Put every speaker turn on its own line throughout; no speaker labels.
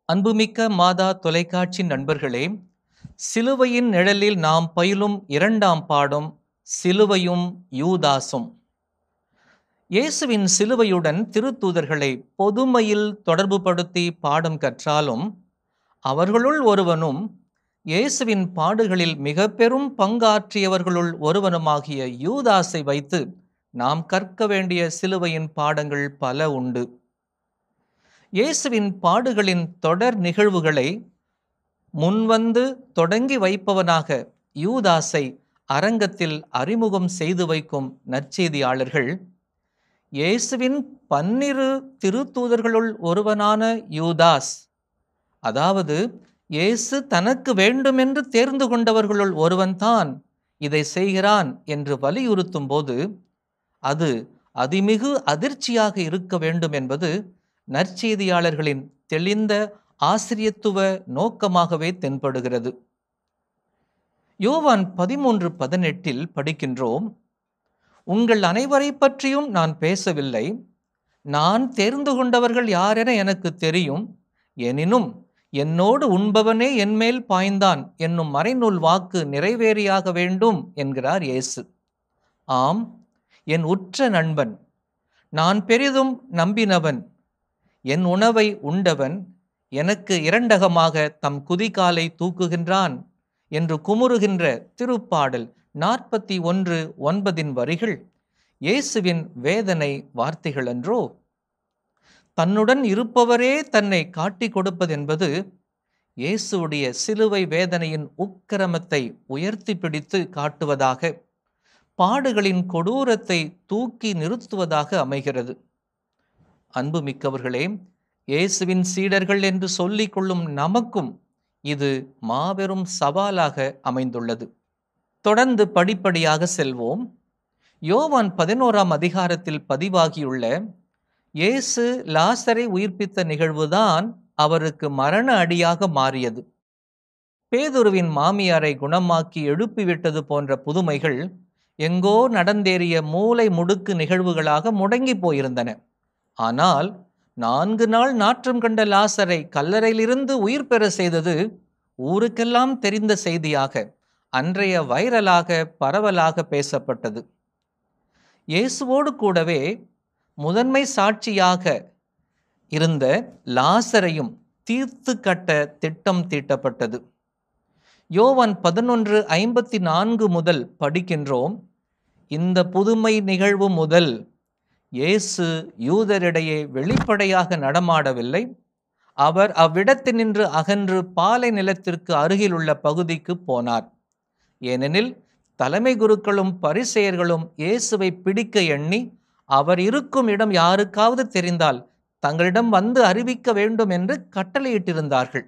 அன்புமிக்க மாதா தொலைக்காட்சி நண்பர்களே சிலுவையின் நிழலில் நாம் பயிலும் இரண்டாம் பாடம் சிலுவையும் யூதாசும் இயேசுவின் சிலுவையுடன் திருத்தூதர்களை பொதுமையில் தொடர்புபடுத்தி பாடம் கற்றாலும் அவர்களுள் ஒருவனும் இயேசுவின் பாடுகளில் மிக பெரும் பங்காற்றியவர்களுள் ஒருவனுமாகிய யூதாஸை வைத்து நாம் கற்க வேண்டிய சிலுவையின் பாடங்கள் பல உண்டு இயேசுவின் பாடுகளின் தொடர் நிகழ்வுகளை முன்வந்து தொடங்கி வைப்பவனாக யூதாஸை அரங்கத்தில் அறிமுகம் செய்து வைக்கும் நற்செய்தியாளர்கள் இயேசுவின் பன்னிரு திருத்தூதர்களுள் ஒருவனான யூதாஸ் அதாவது இயேசு தனக்கு வேண்டுமென்று தேர்ந்து கொண்டவர்களுள் ஒருவன்தான் இதை செய்கிறான் என்று வலியுறுத்தும் போது அது அதிமிகு அதிர்ச்சியாக இருக்க வேண்டும் என்பது நற்செய்தியாளர்களின் தெளிந்த ஆசிரியத்துவ நோக்கமாகவே தென்படுகிறது யோவான் பதிமூன்று பதினெட்டில் படிக்கின்றோம் உங்கள் அனைவரை பற்றியும் நான் பேசவில்லை நான் தேர்ந்து கொண்டவர்கள் யாரென எனக்கு தெரியும் எனினும் என்னோடு உண்பவனே என்மேல் பாய்ந்தான் என்னும் மறைநூல் வாக்கு நிறைவேறியாக வேண்டும் என்கிறார் இயேசு ஆம் என் உற்ற நண்பன் நான் பெரிதும் நம்பினவன் என் உணவை உண்டவன் எனக்கு இரண்டகமாக தம் குதிகாலை தூக்குகின்றான் என்று குமுறுகின்ற திருப்பாடல் நாற்பத்தி ஒன்று ஒன்பதின் வரிகள் இயேசுவின் வேதனை வார்த்தைகள் அன்றோ தன்னுடன் இருப்பவரே தன்னை காட்டிக் கொடுப்பதென்பது இயேசுடைய சிலுவை வேதனையின் உக்கிரமத்தை உயர்த்தி பிடித்து காட்டுவதாக பாடுகளின் கொடூரத்தை தூக்கி நிறுத்துவதாக அமைகிறது அன்பு மிக்கவர்களே இயேசுவின் சீடர்கள் என்று சொல்லிக் கொள்ளும் நமக்கும் இது மாபெரும் சவாலாக அமைந்துள்ளது தொடர்ந்து படிப்படியாக செல்வோம் யோவான் பதினோராம் அதிகாரத்தில் பதிவாகியுள்ள இயேசு லாசரை உயிர்ப்பித்த நிகழ்வுதான் அவருக்கு மரண அடியாக மாறியது பேதுருவின் மாமியாரை குணமாக்கி எழுப்பிவிட்டது போன்ற புதுமைகள் எங்கோ நடந்தேறிய மூளை முடுக்கு நிகழ்வுகளாக முடங்கி போயிருந்தன ஆனால் நான்கு நாள் நாற்றம் கண்ட லாசரை கல்லறையிலிருந்து உயிர் பெற செய்தது ஊருக்கெல்லாம் தெரிந்த செய்தியாக அன்றைய வைரலாக பரவலாக பேசப்பட்டது இயேசுவோடு கூடவே முதன்மை சாட்சியாக இருந்த லாசரையும் தீர்த்து கட்ட திட்டம் தீட்டப்பட்டது யோவான் பதினொன்று ஐம்பத்தி நான்கு முதல் படிக்கின்றோம் இந்த புதுமை நிகழ்வு முதல் இயேசு யூதரிடையே வெளிப்படையாக நடமாடவில்லை அவர் அவ்விடத்தினின்று அகன்று பாலை நிலத்திற்கு அருகில் உள்ள பகுதிக்கு போனார் ஏனெனில் தலைமை குருக்களும் பரிசெயர்களும் இயேசுவை பிடிக்க எண்ணி அவர் இருக்கும் இடம் யாருக்காவது தெரிந்தால் தங்களிடம் வந்து அறிவிக்க வேண்டும் என்று கட்டளையிட்டிருந்தார்கள்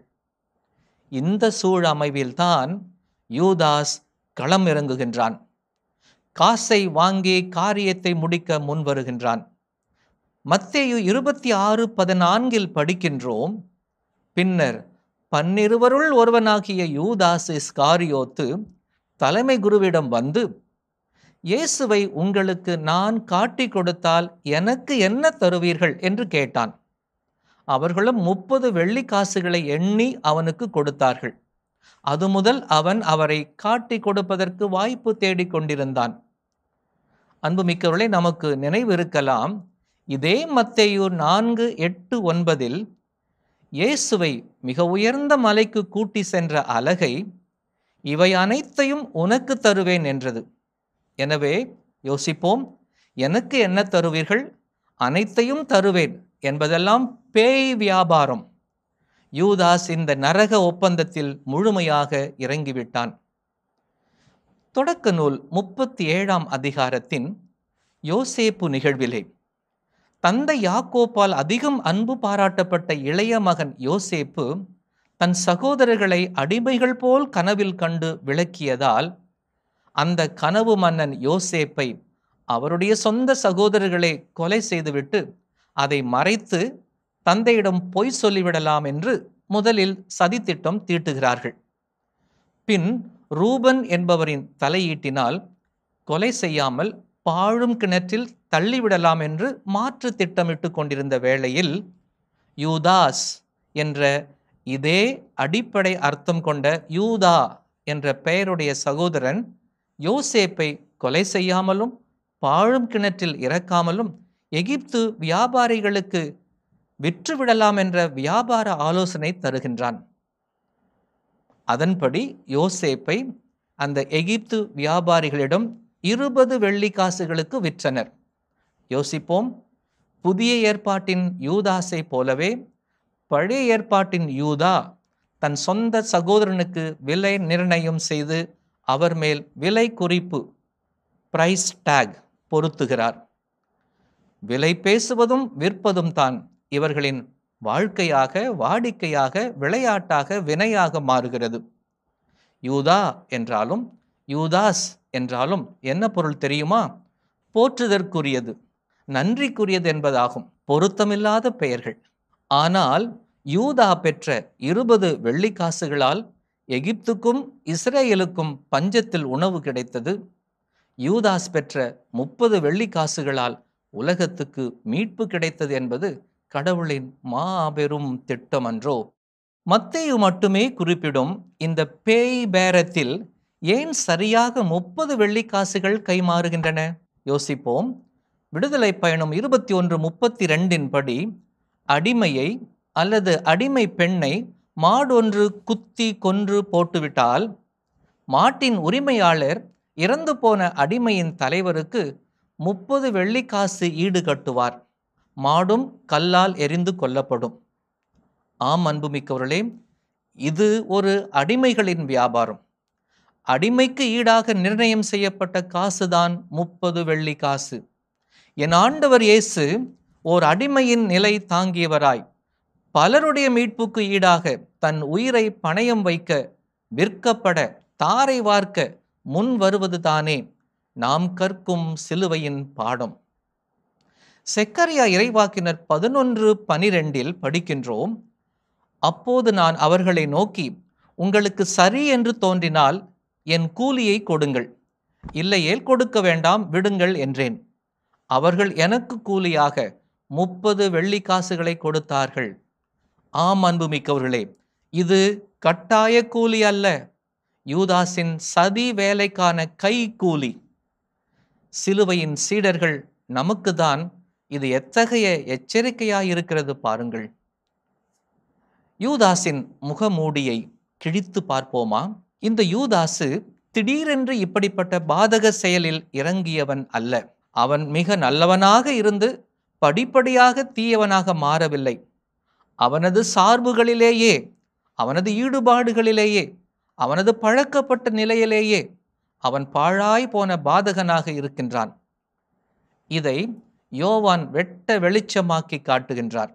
இந்த சூழ் அமைவில்தான் யூதாஸ் களம் இறங்குகின்றான் காசை வாங்கி காரியத்தை முடிக்க முன் வருகின்றான் மத்தேயு இருபத்தி ஆறு பதினான்கில் படிக்கின்றோம் பின்னர் பன்னிருவருள் ஒருவனாகிய யூதாஸ் இஸ்காரியோத்து தலைமை குருவிடம் வந்து இயேசுவை உங்களுக்கு நான் காட்டி கொடுத்தால் எனக்கு என்ன தருவீர்கள் என்று கேட்டான் அவர்களும் முப்பது வெள்ளி காசுகளை எண்ணி அவனுக்கு கொடுத்தார்கள் அது முதல் அவன் அவரை காட்டி கொடுப்பதற்கு வாய்ப்பு தேடிக் கொண்டிருந்தான் அன்புமிக்கவர்களே நமக்கு நினைவிருக்கலாம் இதே மத்தேயூர் நான்கு எட்டு ஒன்பதில் இயேசுவை மிக உயர்ந்த மலைக்கு கூட்டி சென்ற அலகை இவை அனைத்தையும் உனக்கு தருவேன் என்றது எனவே யோசிப்போம் எனக்கு என்ன தருவீர்கள் அனைத்தையும் தருவேன் என்பதெல்லாம் பேய் வியாபாரம் யூதாஸ் இந்த நரக ஒப்பந்தத்தில் முழுமையாக இறங்கிவிட்டான் தொடக்க நூல் முப்பத்தி ஏழாம் அதிகாரத்தின் யோசேப்பு நிகழ்விலே தந்தை யாக்கோப்பால் அதிகம் அன்பு பாராட்டப்பட்ட இளைய மகன் யோசேப்பு தன் சகோதரர்களை அடிமைகள் போல் கனவில் கண்டு விளக்கியதால் அந்த கனவு மன்னன் யோசேப்பை அவருடைய சொந்த சகோதரர்களை கொலை செய்துவிட்டு அதை மறைத்து தந்தையிடம் பொய் சொல்லிவிடலாம் என்று முதலில் சதித்திட்டம் தீட்டுகிறார்கள் பின் ரூபன் என்பவரின் தலையீட்டினால் கொலை செய்யாமல் பாழும் கிணற்றில் தள்ளிவிடலாம் என்று மாற்று திட்டமிட்டு கொண்டிருந்த வேளையில் யூதாஸ் என்ற இதே அடிப்படை அர்த்தம் கொண்ட யூதா என்ற பெயருடைய சகோதரன் யோசேப்பை கொலை செய்யாமலும் பாழும் கிணற்றில் இறக்காமலும் எகிப்து வியாபாரிகளுக்கு விற்றுவிடலாம் என்ற வியாபார ஆலோசனை தருகின்றான் அதன்படி யோசேப்பை அந்த எகிப்து வியாபாரிகளிடம் இருபது வெள்ளி காசுகளுக்கு விற்றனர் யோசிப்போம் புதிய ஏற்பாட்டின் யூதாஸை போலவே பழைய ஏற்பாட்டின் யூதா தன் சொந்த சகோதரனுக்கு விலை நிர்ணயம் செய்து அவர் மேல் விலை குறிப்பு பிரைஸ் டேக் பொருத்துகிறார் விலை பேசுவதும் விற்பதும் தான் இவர்களின் வாழ்க்கையாக வாடிக்கையாக விளையாட்டாக வினையாக மாறுகிறது யூதா என்றாலும் யூதாஸ் என்றாலும் என்ன பொருள் தெரியுமா போற்றுதற்குரியது நன்றிக்குரியது என்பதாகும் பொருத்தமில்லாத பெயர்கள் ஆனால் யூதா பெற்ற இருபது வெள்ளிக்காசுகளால் எகிப்துக்கும் இஸ்ரேலுக்கும் பஞ்சத்தில் உணவு கிடைத்தது யூதாஸ் பெற்ற முப்பது வெள்ளிக்காசுகளால் உலகத்துக்கு மீட்பு கிடைத்தது என்பது கடவுளின் மாபெரும் திட்டம் அன்றோ மத்தேயு மட்டுமே குறிப்பிடும் இந்த பேய் பேரத்தில் ஏன் சரியாக முப்பது வெள்ளிக்காசுகள் கைமாறுகின்றன யோசிப்போம் விடுதலை பயணம் இருபத்தி ஒன்று முப்பத்தி ரெண்டின் படி அடிமையை அல்லது அடிமை பெண்ணை மாடொன்று குத்தி கொன்று போட்டுவிட்டால் மாட்டின் உரிமையாளர் இறந்து போன அடிமையின் தலைவருக்கு முப்பது வெள்ளிக்காசு ஈடு கட்டுவார் மாடும் கல்லால் எரிந்து கொல்லப்படும் ஆம் அன்புமிக்கவர்களே இது ஒரு அடிமைகளின் வியாபாரம் அடிமைக்கு ஈடாக நிர்ணயம் செய்யப்பட்ட காசுதான் முப்பது வெள்ளி காசு என் ஆண்டவர் இயேசு ஓர் அடிமையின் நிலை தாங்கியவராய் பலருடைய மீட்புக்கு ஈடாக தன் உயிரை பணயம் வைக்க விற்கப்பட தாரை வார்க்க முன் வருவது தானே நாம் கற்கும் சிலுவையின் பாடம் செக்கரியா இறைவாக்கினர் பதினொன்று பனிரெண்டில் படிக்கின்றோம் அப்போது நான் அவர்களை நோக்கி உங்களுக்கு சரி என்று தோன்றினால் என் கூலியை கொடுங்கள் இல்லையேல் கொடுக்க வேண்டாம் விடுங்கள் என்றேன் அவர்கள் எனக்கு கூலியாக முப்பது வெள்ளிக்காசுகளை கொடுத்தார்கள் ஆம் அன்புமிக்கவர்களே இது கட்டாய கூலி அல்ல யூதாஸின் சதி வேலைக்கான கை கூலி சிலுவையின் சீடர்கள் நமக்குதான் இது எத்தகைய எச்சரிக்கையாயிருக்கிறது பாருங்கள் யூதாஸின் முகமூடியை கிழித்து பார்ப்போமா இந்த யூதாசு திடீரென்று இப்படிப்பட்ட பாதக செயலில் இறங்கியவன் அல்ல அவன் மிக நல்லவனாக இருந்து படிப்படியாக தீயவனாக மாறவில்லை அவனது சார்புகளிலேயே அவனது ஈடுபாடுகளிலேயே அவனது பழக்கப்பட்ட நிலையிலேயே அவன் பாழாய் போன பாதகனாக இருக்கின்றான் இதை யோவான் வெட்ட வெளிச்சமாக்கி காட்டுகின்றார்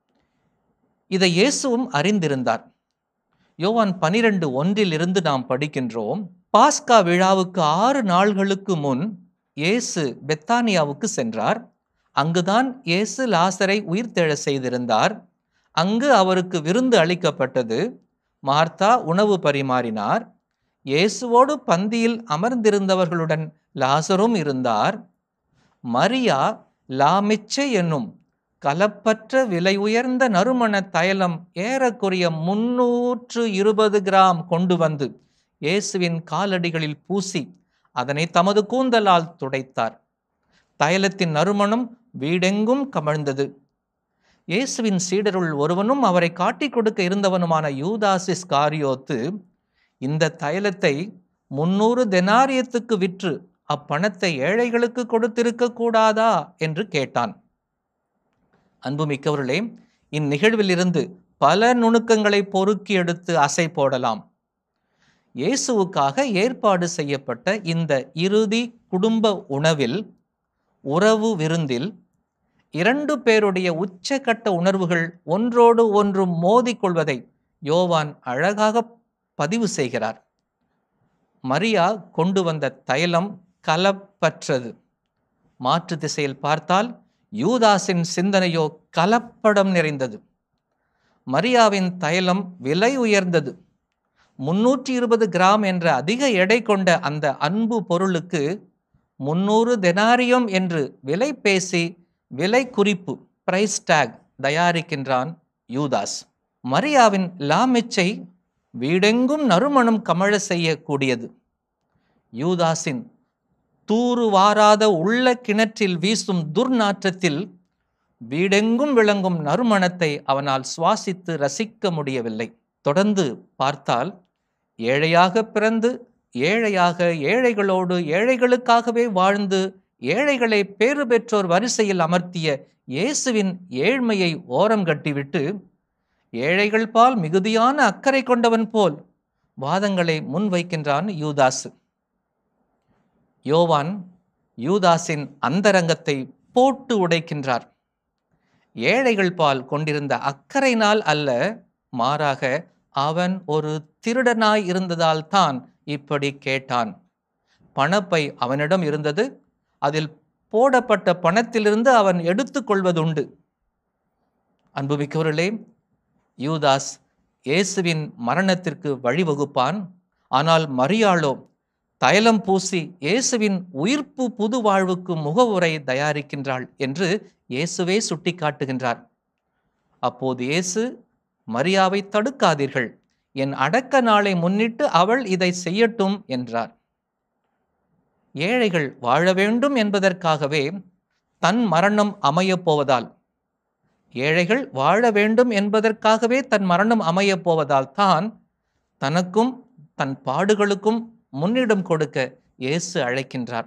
இதை இயேசுவும் அறிந்திருந்தார் யோவான் பனிரெண்டு ஒன்றிலிருந்து நாம் படிக்கின்றோம் பாஸ்கா விழாவுக்கு ஆறு நாள்களுக்கு முன் இயேசு பெத்தானியாவுக்கு சென்றார் அங்குதான் இயேசு லாசரை உயிர்த்தெழ செய்திருந்தார் அங்கு அவருக்கு விருந்து அளிக்கப்பட்டது மார்த்தா உணவு பரிமாறினார் இயேசுவோடு பந்தியில் அமர்ந்திருந்தவர்களுடன் லாசரும் இருந்தார் மரியா லாமிச்சை என்னும் கலப்பற்ற விலை உயர்ந்த நறுமண தைலம் ஏறக்குறைய முன்னூற்று இருபது கிராம் கொண்டு வந்து இயேசுவின் காலடிகளில் பூசி அதனை தமது கூந்தலால் துடைத்தார் தைலத்தின் நறுமணம் வீடெங்கும் கமழ்ந்தது இயேசுவின் சீடருள் ஒருவனும் அவரை காட்டிக் கொடுக்க இருந்தவனுமான யூதாசிஸ் காரியோத்து இந்த தைலத்தை முன்னூறு தெனாரியத்துக்கு விற்று அப்பணத்தை ஏழைகளுக்கு கொடுத்திருக்க கூடாதா என்று கேட்டான் அன்புமிக்கவர்களே இந்நிகழ்விலிருந்து பல நுணுக்கங்களை பொறுக்கி எடுத்து அசை போடலாம் இயேசுவுக்காக ஏற்பாடு செய்யப்பட்ட இந்த இறுதி குடும்ப உணவில் உறவு விருந்தில் இரண்டு பேருடைய உச்சக்கட்ட உணர்வுகள் ஒன்றோடு ஒன்று மோதிக்கொள்வதை யோவான் அழகாக பதிவு செய்கிறார் மரியா கொண்டு வந்த தைலம் கலப்பற்றது மாற்று திசையில் பார்த்தால் யூதாஸின் சிந்தனையோ கலப்படம் நிறைந்தது மரியாவின் தைலம் விலை உயர்ந்தது முன்னூற்றி இருபது கிராம் என்ற அதிக எடை கொண்ட அந்த அன்பு பொருளுக்கு முன்னூறு தெனாரியம் என்று விலை பேசி விலை குறிப்பு பிரைஸ் டேக் தயாரிக்கின்றான் யூதாஸ் மரியாவின் லாமெச்சை வீடெங்கும் நறுமணம் கமழ செய்யக்கூடியது யூதாஸின் தூறு வாராத உள்ள கிணற்றில் வீசும் துர்நாற்றத்தில் வீடெங்கும் விளங்கும் நறுமணத்தை அவனால் சுவாசித்து ரசிக்க முடியவில்லை தொடர்ந்து பார்த்தால் ஏழையாக பிறந்து ஏழையாக ஏழைகளோடு ஏழைகளுக்காகவே வாழ்ந்து ஏழைகளை பேறு பெற்றோர் வரிசையில் அமர்த்திய இயேசுவின் ஏழ்மையை ஓரம் கட்டிவிட்டு ஏழைகள் பால் மிகுதியான அக்கறை கொண்டவன் போல் வாதங்களை முன்வைக்கின்றான் யூதாசு யோவான் யூதாஸின் அந்தரங்கத்தை போட்டு உடைக்கின்றார் ஏழைகள் பால் கொண்டிருந்த அக்கறையினால் அல்ல மாறாக அவன் ஒரு திருடனாய் இருந்ததால் தான் இப்படி கேட்டான் பணப்பை அவனிடம் இருந்தது அதில் போடப்பட்ட பணத்திலிருந்து அவன் எடுத்துக்கொள்வதுண்டு அன்புமிக்கவர்களே யூதாஸ் இயேசுவின் மரணத்திற்கு வழிவகுப்பான் ஆனால் மரியாளோ தைலம் பூசி இயேசுவின் உயிர்ப்பு புது வாழ்வுக்கு முகவுரை தயாரிக்கின்றாள் என்று இயேசுவே சுட்டிக்காட்டுகின்றார் அப்போது இயேசு மரியாவை தடுக்காதீர்கள் என் அடக்க நாளை முன்னிட்டு அவள் இதை செய்யட்டும் என்றார் ஏழைகள் வாழ வேண்டும் என்பதற்காகவே தன் மரணம் அமையப் போவதால் ஏழைகள் வாழ வேண்டும் என்பதற்காகவே தன் மரணம் அமையப் போவதால் தான் தனக்கும் தன் பாடுகளுக்கும் முன்னிடம் கொடுக்க இயேசு அழைக்கின்றார்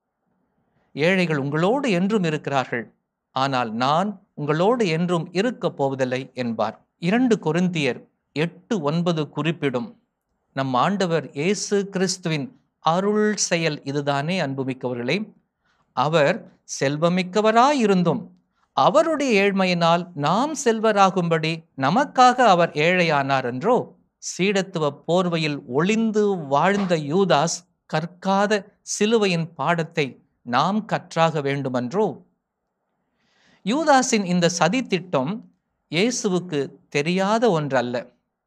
ஏழைகள் உங்களோடு என்றும் இருக்கிறார்கள் ஆனால் நான் உங்களோடு என்றும் இருக்கப் போவதில்லை என்பார் இரண்டு கொரிந்தியர் எட்டு ஒன்பது குறிப்பிடும் நம் ஆண்டவர் இயேசு கிறிஸ்துவின் அருள் செயல் இதுதானே அன்புமிக்கவர்களே அவர் செல்வமிக்கவராயிருந்தும் அவருடைய ஏழ்மையினால் நாம் செல்வராகும்படி நமக்காக அவர் ஏழையானார் என்றோ சீடத்துவ போர்வையில் ஒளிந்து வாழ்ந்த யூதாஸ் கற்காத சிலுவையின் பாடத்தை நாம் கற்றாக வேண்டுமன்றோ யூதாஸின் இந்த சதி திட்டம் இயேசுவுக்கு தெரியாத ஒன்றல்ல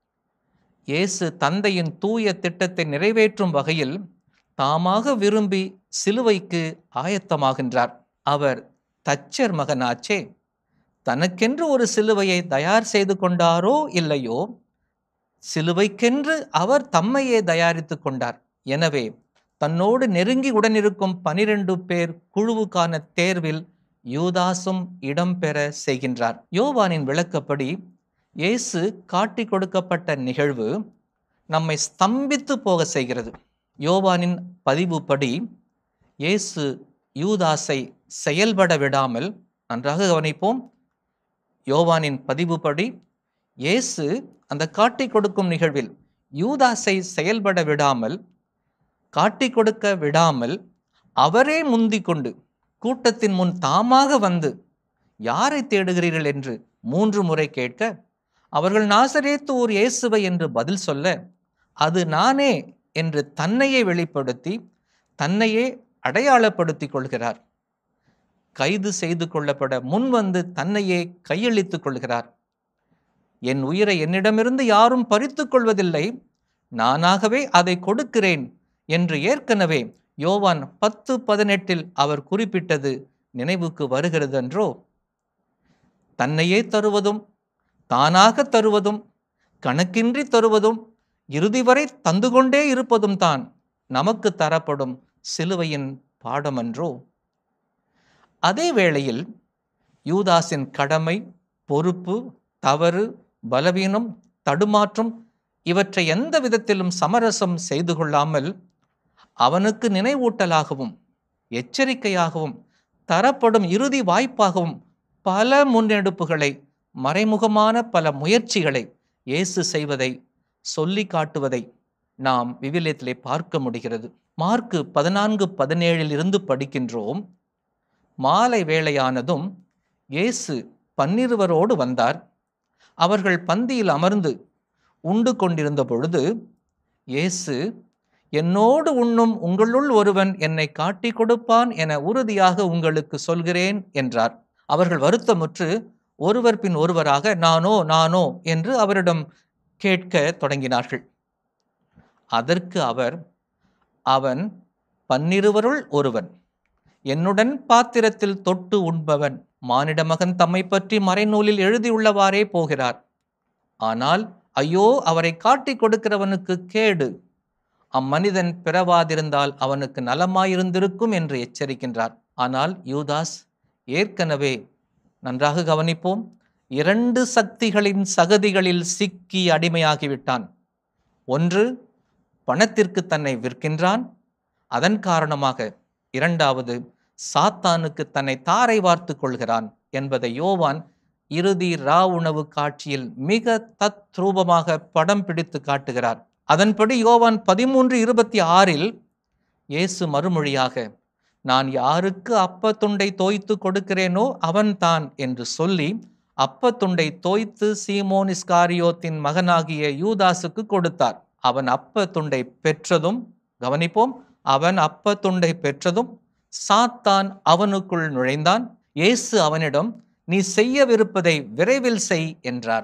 இயேசு தந்தையின் தூய திட்டத்தை நிறைவேற்றும் வகையில் தாமாக விரும்பி சிலுவைக்கு ஆயத்தமாகின்றார் அவர் தச்சர் மகனாச்சே தனக்கென்று ஒரு சிலுவையை தயார் செய்து கொண்டாரோ இல்லையோ சிலுவைக்கென்று அவர் தம்மையே தயாரித்து கொண்டார் எனவே தன்னோடு நெருங்கி உடனிருக்கும் பனிரெண்டு பேர் குழுவுக்கான தேர்வில் யூதாசும் இடம்பெற செய்கின்றார் யோவானின் விளக்கப்படி இயேசு காட்டி கொடுக்கப்பட்ட நிகழ்வு நம்மை ஸ்தம்பித்து போக செய்கிறது யோவானின் பதிவுப்படி இயேசு யூதாஸை செயல்பட விடாமல் நன்றாக கவனிப்போம் யோவானின் பதிவுப்படி இயேசு அந்த காட்டி கொடுக்கும் நிகழ்வில் யூதாஸை செயல்பட விடாமல் காட்டி கொடுக்க விடாமல் அவரே முந்திக் கொண்டு கூட்டத்தின் முன் தாமாக வந்து யாரை தேடுகிறீர்கள் என்று மூன்று முறை கேட்க அவர்கள் நாசரேத்து ஊர் இயேசுவை என்று பதில் சொல்ல அது நானே என்று தன்னையே வெளிப்படுத்தி தன்னையே அடையாளப்படுத்திக் கொள்கிறார் கைது செய்து கொள்ளப்பட முன் வந்து தன்னையே கையளித்துக் கொள்கிறார் என் உயிரை என்னிடமிருந்து யாரும் பறித்துக் கொள்வதில்லை நானாகவே அதை கொடுக்கிறேன் என்று ஏற்கனவே யோவான் பத்து பதினெட்டில் அவர் குறிப்பிட்டது நினைவுக்கு வருகிறதென்றோ தன்னையே தருவதும் தானாக தருவதும் கணக்கின்றி தருவதும் இறுதி வரை தந்து கொண்டே இருப்பதும் தான் நமக்கு தரப்படும் சிலுவையின் பாடமன்றோ அதே வேளையில் யூதாஸின் கடமை பொறுப்பு தவறு பலவீனம் தடுமாற்றம் இவற்றை எந்த விதத்திலும் சமரசம் செய்து கொள்ளாமல் அவனுக்கு நினைவூட்டலாகவும் எச்சரிக்கையாகவும் தரப்படும் இறுதி வாய்ப்பாகவும் பல முன்னெடுப்புகளை மறைமுகமான பல முயற்சிகளை இயேசு செய்வதை சொல்லி காட்டுவதை நாம் விவிலியத்திலே பார்க்க முடிகிறது மார்க்கு பதினான்கு பதினேழில் இருந்து படிக்கின்றோம் மாலை வேளையானதும் இயேசு பன்னிருவரோடு வந்தார் அவர்கள் பந்தியில் அமர்ந்து உண்டு கொண்டிருந்த பொழுது இயேசு என்னோடு உண்ணும் உங்களுள் ஒருவன் என்னை காட்டிக் கொடுப்பான் என உறுதியாக உங்களுக்கு சொல்கிறேன் என்றார் அவர்கள் வருத்தமுற்று ஒருவர் பின் ஒருவராக நானோ நானோ என்று அவரிடம் கேட்க தொடங்கினார்கள் அதற்கு அவர் அவன் பன்னிருவருள் ஒருவன் என்னுடன் பாத்திரத்தில் தொட்டு உண்பவன் மானிட மகன் தம்மை பற்றி மறைநூலில் எழுதியுள்ளவாறே போகிறார் ஆனால் ஐயோ அவரை காட்டிக் கொடுக்கிறவனுக்கு கேடு அம்மனிதன் பிறவாதிருந்தால் அவனுக்கு நலமாயிருந்திருக்கும் என்று எச்சரிக்கின்றார் ஆனால் யூதாஸ் ஏற்கனவே நன்றாக கவனிப்போம் இரண்டு சக்திகளின் சகதிகளில் சிக்கி அடிமையாகிவிட்டான் ஒன்று பணத்திற்கு தன்னை விற்கின்றான் அதன் காரணமாக இரண்டாவது சாத்தானுக்கு தன்னை தாரை வார்த்து கொள்கிறான் என்பதை யோவான் இறுதி ரா உணவு காட்சியில் மிக தத்ரூபமாக படம் பிடித்து காட்டுகிறார் அதன்படி யோவான் பதிமூன்று இருபத்தி ஆறில் இயேசு மறுமொழியாக நான் யாருக்கு அப்ப துண்டை தோய்த்து கொடுக்கிறேனோ அவன்தான் என்று சொல்லி அப்ப துண்டை தோய்த்து சீமோன் இஸ்காரியோத்தின் மகனாகிய யூதாசுக்கு கொடுத்தார் அவன் அப்ப துண்டை பெற்றதும் கவனிப்போம் அவன் அப்ப துண்டை பெற்றதும் சாத்தான் அவனுக்குள் நுழைந்தான் இயேசு அவனிடம் நீ செய்யவிருப்பதை விரைவில் செய் என்றார்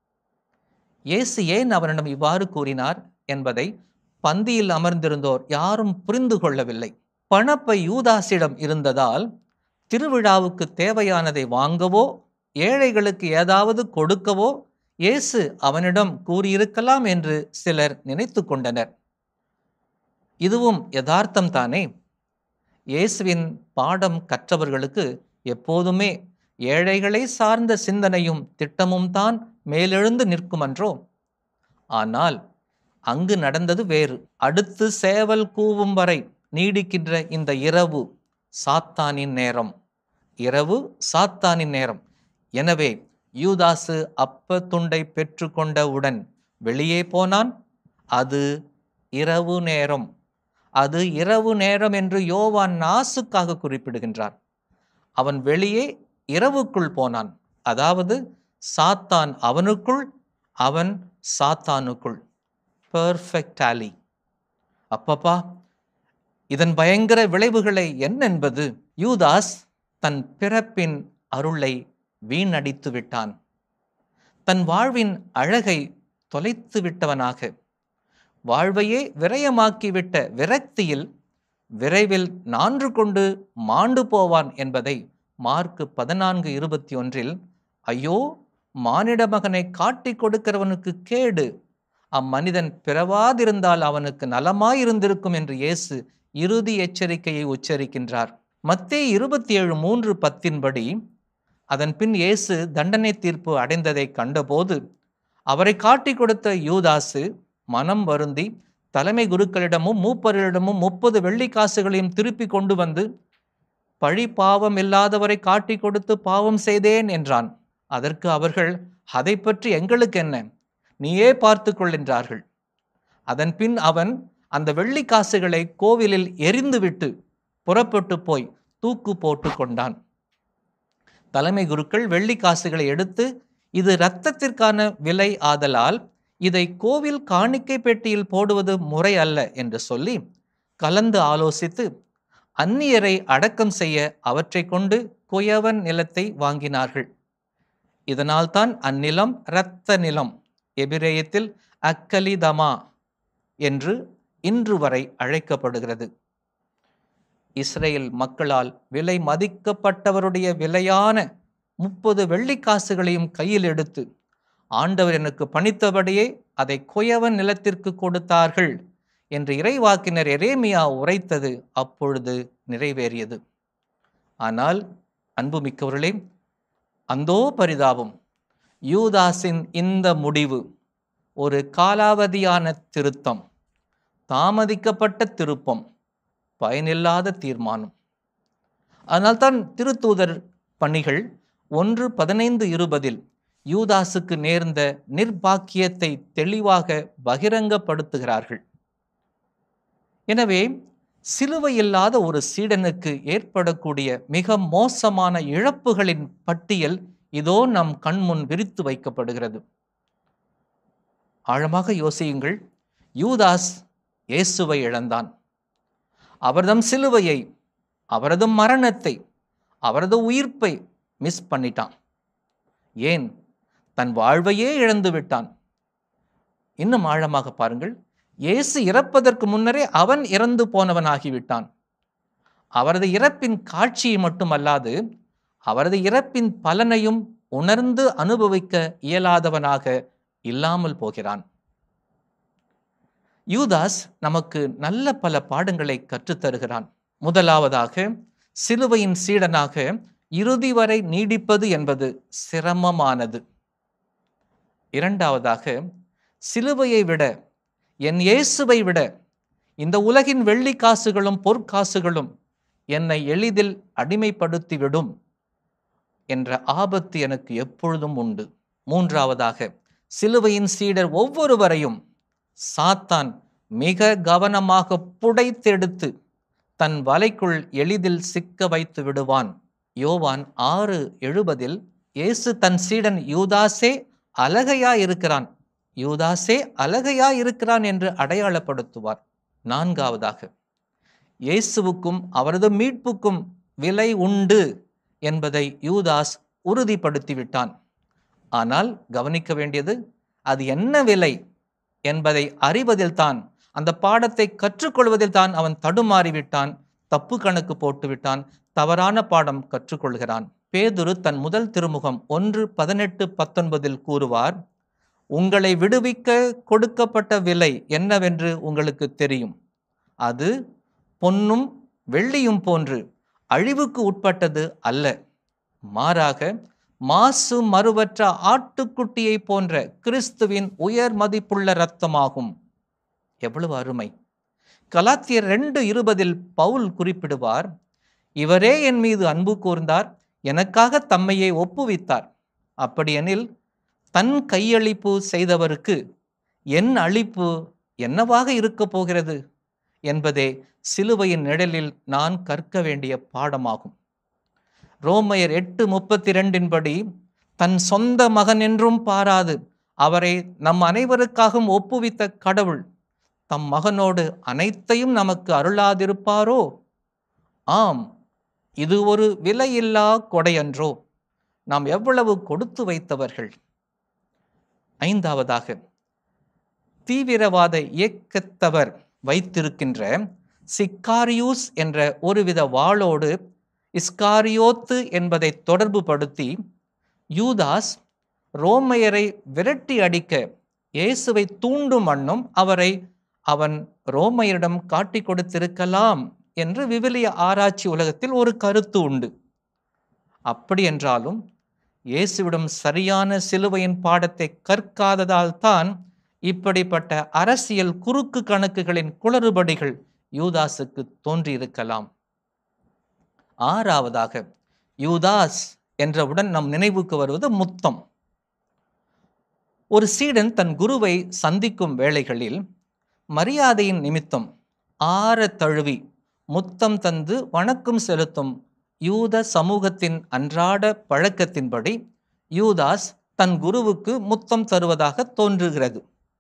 இயேசு ஏன் அவனிடம் இவ்வாறு கூறினார் என்பதை பந்தியில் அமர்ந்திருந்தோர் யாரும் புரிந்து கொள்ளவில்லை பணப்பை யூதாசிடம் இருந்ததால் திருவிழாவுக்கு தேவையானதை வாங்கவோ ஏழைகளுக்கு ஏதாவது கொடுக்கவோ இயேசு அவனிடம் கூறியிருக்கலாம் என்று சிலர் நினைத்து கொண்டனர் இதுவும் யதார்த்தம் தானே இயேசுவின் பாடம் கற்றவர்களுக்கு எப்போதுமே ஏழைகளை சார்ந்த சிந்தனையும் திட்டமும் தான் மேலெழுந்து நிற்குமன்றோ ஆனால் அங்கு நடந்தது வேறு அடுத்து சேவல் கூவும் வரை நீடிக்கின்ற இந்த இரவு சாத்தானின் நேரம் இரவு சாத்தானின் நேரம் எனவே யூதாசு அப்ப துண்டை பெற்றுக்கொண்டவுடன் வெளியே போனான் அது இரவு நேரம் அது இரவு நேரம் என்று யோவான் நாசுக்காக குறிப்பிடுகின்றார் அவன் வெளியே இரவுக்குள் போனான் அதாவது சாத்தான் அவனுக்குள் அவன் சாத்தானுக்குள் பெர்ஃபெக்ட் ஆலி அப்பப்பா இதன் பயங்கர விளைவுகளை என்னென்பது யூதாஸ் தன் பிறப்பின் அருளை வீணடித்து விட்டான் தன் வாழ்வின் அழகை தொலைத்து விட்டவனாக வாழ்வையே விரயமாக்கிவிட்ட விரக்தியில் விரைவில் நான்று கொண்டு மாண்டு போவான் என்பதை மார்க்கு பதினான்கு இருபத்தி ஒன்றில் ஐயோ மானிட மகனை காட்டிக் கொடுக்கிறவனுக்கு கேடு அம்மனிதன் பிறவாதிருந்தால் அவனுக்கு நலமாயிருந்திருக்கும் என்று இயேசு இறுதி எச்சரிக்கையை உச்சரிக்கின்றார் மத்தே இருபத்தி ஏழு மூன்று பத்தின்படி அதன் பின் இயேசு தண்டனை தீர்ப்பு அடைந்ததை கண்டபோது அவரை காட்டிக் கொடுத்த யூதாசு மனம் வருந்தி தலைமை குருக்களிடமும் மூப்பரிடமும் முப்பது வெள்ளி காசுகளையும் திருப்பி கொண்டு வந்து பழி பாவம் இல்லாதவரை காட்டிக் கொடுத்து பாவம் செய்தேன் என்றான் அதற்கு அவர்கள் அதை பற்றி எங்களுக்கு என்ன நீயே பார்த்து கொள்கின்றார்கள் அதன் பின் அவன் அந்த வெள்ளி காசுகளை கோவிலில் எரிந்துவிட்டு புறப்பட்டு போய் தூக்கு போட்டு கொண்டான் தலைமை குருக்கள் வெள்ளி காசுகளை எடுத்து இது இரத்தத்திற்கான விலை ஆதலால் இதை கோவில் காணிக்கை பெட்டியில் போடுவது முறை அல்ல என்று சொல்லி கலந்து ஆலோசித்து அந்நியரை அடக்கம் செய்ய அவற்றை கொண்டு குயவன் நிலத்தை வாங்கினார்கள் இதனால்தான் அந்நிலம் இரத்த நிலம் எபிரேயத்தில் அக்கலிதமா என்று இன்று வரை அழைக்கப்படுகிறது இஸ்ரேல் மக்களால் விலை மதிக்கப்பட்டவருடைய விலையான முப்பது வெள்ளிக்காசுகளையும் கையில் எடுத்து ஆண்டவர் எனக்கு பணித்தபடியே அதை குயவன் நிலத்திற்கு கொடுத்தார்கள் என்று இறைவாக்கினர் எரேமியா உரைத்தது அப்பொழுது நிறைவேறியது ஆனால் அன்புமிக்கவர்களே அந்தோ பரிதாபம் யூதாஸின் இந்த முடிவு ஒரு காலாவதியான திருத்தம் தாமதிக்கப்பட்ட திருப்பம் பயனில்லாத தீர்மானம் அதனால்தான் திருத்தூதர் பணிகள் ஒன்று பதினைந்து இருபதில் யூதாசுக்கு நேர்ந்த நிர்பாக்கியத்தை தெளிவாக பகிரங்கப்படுத்துகிறார்கள் எனவே சிலுவை இல்லாத ஒரு சீடனுக்கு ஏற்படக்கூடிய மிக மோசமான இழப்புகளின் பட்டியல் இதோ நம் கண்முன் விரித்து வைக்கப்படுகிறது ஆழமாக யோசியுங்கள் யூதாஸ் இயேசுவை இழந்தான் அவர்தம் சிலுவையை அவரது மரணத்தை அவரது உயிர்ப்பை மிஸ் பண்ணிட்டான் ஏன் தன் வாழ்வையே இழந்து விட்டான் இன்னும் ஆழமாக பாருங்கள் இயேசு இறப்பதற்கு முன்னரே அவன் இறந்து போனவனாகிவிட்டான் அவரது இறப்பின் காட்சியை மட்டுமல்லாது அவரது இறப்பின் பலனையும் உணர்ந்து அனுபவிக்க இயலாதவனாக இல்லாமல் போகிறான் யூதாஸ் நமக்கு நல்ல பல பாடங்களை கற்றுத்தருகிறான் முதலாவதாக சிலுவையின் சீடனாக இறுதி வரை நீடிப்பது என்பது சிரமமானது இரண்டாவதாக சிலுவையை விட என் இயேசுவை விட இந்த உலகின் வெள்ளி காசுகளும் பொற்காசுகளும் என்னை எளிதில் அடிமைப்படுத்திவிடும் என்ற ஆபத்து எனக்கு எப்பொழுதும் உண்டு மூன்றாவதாக சிலுவையின் சீடர் ஒவ்வொருவரையும் சாத்தான் மிக கவனமாக புடைத்தெடுத்து தன் வலைக்குள் எளிதில் சிக்க வைத்து விடுவான் யோவான் ஆறு எழுபதில் இயேசு தன் சீடன் யூதாசே அழகையா இருக்கிறான் யூதாசே அழகையா இருக்கிறான் என்று அடையாளப்படுத்துவார் நான்காவதாக இயேசுவுக்கும் அவரது மீட்புக்கும் விலை உண்டு என்பதை யூதாஸ் உறுதிப்படுத்திவிட்டான் ஆனால் கவனிக்க வேண்டியது அது என்ன விலை என்பதை அறிவதில் தான் அந்த பாடத்தை கற்றுக்கொள்வதில் தான் அவன் தடுமாறிவிட்டான் தப்பு கணக்கு போட்டுவிட்டான் தவறான பாடம் கற்றுக்கொள்கிறான் பேதுரு தன் முதல் திருமுகம் ஒன்று பதினெட்டு பத்தொன்பதில் கூறுவார் உங்களை விடுவிக்க கொடுக்கப்பட்ட விலை என்னவென்று உங்களுக்கு தெரியும் அது பொன்னும் வெள்ளியும் போன்று அழிவுக்கு உட்பட்டது அல்ல மாறாக மாசு மறுவற்ற ஆட்டுக்குட்டியை போன்ற கிறிஸ்துவின் உயர் மதிப்புள்ள இரத்தமாகும் எவ்வளவு அருமை கலாத்தியர் ரெண்டு இருபதில் பவுல் குறிப்பிடுவார் இவரே என் மீது அன்பு கூர்ந்தார் எனக்காக தம்மையே ஒப்புவித்தார் அப்படியெனில் தன் கையளிப்பு செய்தவருக்கு என் அளிப்பு என்னவாக இருக்கப் போகிறது என்பதே சிலுவையின் நிழலில் நான் கற்க வேண்டிய பாடமாகும் ரோமையர் எட்டு முப்பத்தி ரெண்டின் படி தன் சொந்த மகன் என்றும் பாராது அவரை நம் அனைவருக்காகவும் ஒப்புவித்த கடவுள் தம் மகனோடு அனைத்தையும் நமக்கு அருளாதிருப்பாரோ ஆம் இது ஒரு விலையில்லா கொடையன்றோ நாம் எவ்வளவு கொடுத்து வைத்தவர்கள் ஐந்தாவதாக தீவிரவாத இயக்கத்தவர் வைத்திருக்கின்ற சிக்காரியூஸ் என்ற ஒருவித வாளோடு இஸ்காரியோத்து என்பதை தொடர்பு படுத்தி யூதாஸ் ரோமையரை விரட்டி அடிக்க இயேசுவை தூண்டும் வண்ணம் அவரை அவன் ரோமையரிடம் காட்டி கொடுத்திருக்கலாம் என்று விவிலிய ஆராய்ச்சி உலகத்தில் ஒரு கருத்து உண்டு அப்படி என்றாலும் இயேசுவிடம் சரியான சிலுவையின் பாடத்தை கற்காததால் தான் இப்படிப்பட்ட அரசியல் குறுக்கு கணக்குகளின் குளறுபடிகள் யூதாஸுக்கு தோன்றியிருக்கலாம் ஆறாவதாக யூதாஸ் என்றவுடன் நம் நினைவுக்கு வருவது முத்தம் ஒரு சீடன் தன் குருவை சந்திக்கும் வேளைகளில் மரியாதையின் நிமித்தம் ஆற தழுவி முத்தம் தந்து வணக்கம் செலுத்தும் யூத சமூகத்தின் அன்றாட பழக்கத்தின்படி யூதாஸ் தன் குருவுக்கு முத்தம் தருவதாக தோன்றுகிறது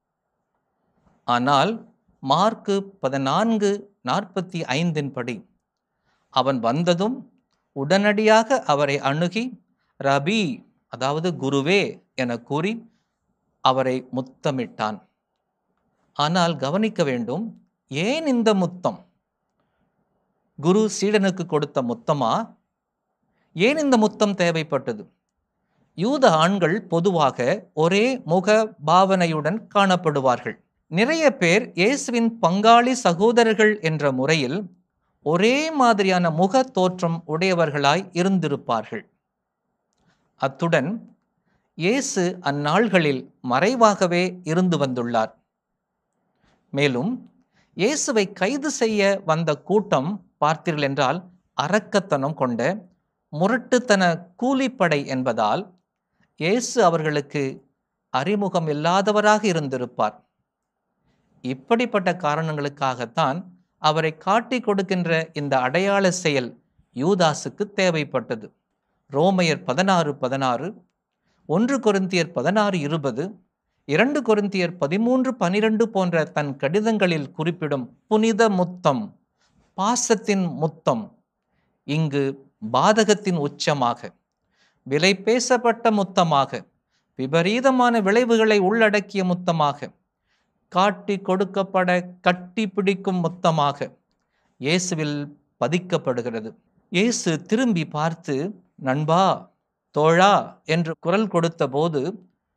ஆனால் மார்க்கு பதினான்கு நாற்பத்தி ஐந்தின் படி அவன் வந்ததும் உடனடியாக அவரை அணுகி ரபி அதாவது குருவே என கூறி அவரை முத்தமிட்டான் ஆனால் கவனிக்க வேண்டும் ஏன் இந்த முத்தம் குரு சீடனுக்கு கொடுத்த முத்தமா ஏன் இந்த முத்தம் தேவைப்பட்டது யூத ஆண்கள் பொதுவாக ஒரே முக பாவனையுடன் காணப்படுவார்கள் நிறைய பேர் இயேசுவின் பங்காளி சகோதரர்கள் என்ற முறையில் ஒரே மாதிரியான முக தோற்றம் உடையவர்களாய் இருந்திருப்பார்கள் அத்துடன் இயேசு அந்நாள்களில் மறைவாகவே இருந்து வந்துள்ளார் மேலும் இயேசுவை கைது செய்ய வந்த கூட்டம் பார்த்தீர்கள் என்றால் அரக்கத்தனம் கொண்ட முரட்டுத்தன கூலிப்படை என்பதால் இயேசு அவர்களுக்கு அறிமுகம் இல்லாதவராக இருந்திருப்பார் இப்படிப்பட்ட காரணங்களுக்காகத்தான் அவரை காட்டி கொடுக்கின்ற இந்த அடையாள செயல் யூதாசுக்கு தேவைப்பட்டது ரோமையர் பதினாறு பதினாறு ஒன்று கொரிந்தியர் பதினாறு இருபது இரண்டு கொரிந்தியர் பதிமூன்று பனிரெண்டு போன்ற தன் கடிதங்களில் குறிப்பிடும் புனித முத்தம் பாசத்தின் முத்தம் இங்கு பாதகத்தின் உச்சமாக விலை பேசப்பட்ட முத்தமாக விபரீதமான விளைவுகளை உள்ளடக்கிய முத்தமாக காட்டி கொடுக்கப்பட கட்டி பிடிக்கும் முத்தமாக இயேசுவில் பதிக்கப்படுகிறது இயேசு திரும்பி பார்த்து நண்பா தோழா என்று குரல் கொடுத்த போது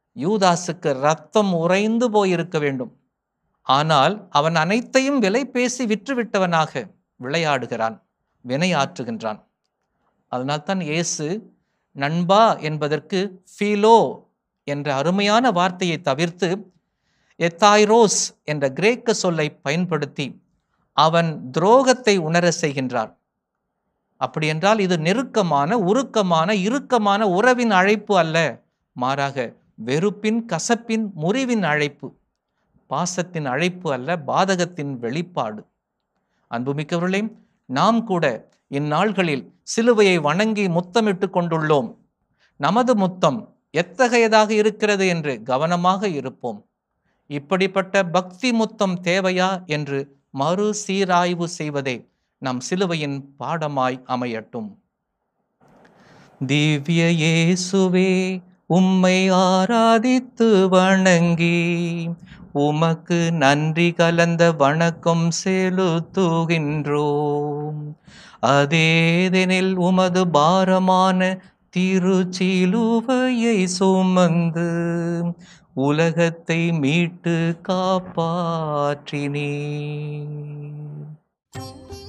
யூதாசுக்கு ரத்தம் உறைந்து போயிருக்க வேண்டும் ஆனால் அவன் அனைத்தையும் விலை பேசி விற்றுவிட்டவனாக விளையாடுகிறான் வினையாற்றுகின்றான் அதனால்தான் இயேசு நண்பா என்பதற்கு ஃபீலோ என்ற அருமையான வார்த்தையை தவிர்த்து எத்தாய்ரோஸ் என்ற கிரேக்க சொல்லை பயன்படுத்தி அவன் துரோகத்தை உணர செய்கின்றார் அப்படி என்றால் இது நெருக்கமான உருக்கமான இறுக்கமான உறவின் அழைப்பு அல்ல மாறாக வெறுப்பின் கசப்பின் முறிவின் அழைப்பு பாசத்தின் அழைப்பு அல்ல பாதகத்தின் வெளிப்பாடு அன்புமிக்கவர்களே நாம் கூட இந்நாள்களில் சிலுவையை வணங்கி முத்தமிட்டு கொண்டுள்ளோம் நமது முத்தம் எத்தகையதாக இருக்கிறது என்று கவனமாக இருப்போம் இப்படிப்பட்ட பக்தி முத்தம் தேவையா என்று மறு சீராய்வு செய்வதே நம் சிலுவையின் பாடமாய் அமையட்டும் திவ்ய இயேசுவே உம்மை ஆராதித்து வணங்கி உமக்கு நன்றி கலந்த வணக்கம் செலுத்துகின்றோம் அதேதெனில் உமது பாரமான திருச்சிலுவையை சுமந்து உலகத்தை மீட்டு காப்பாற்றினீர்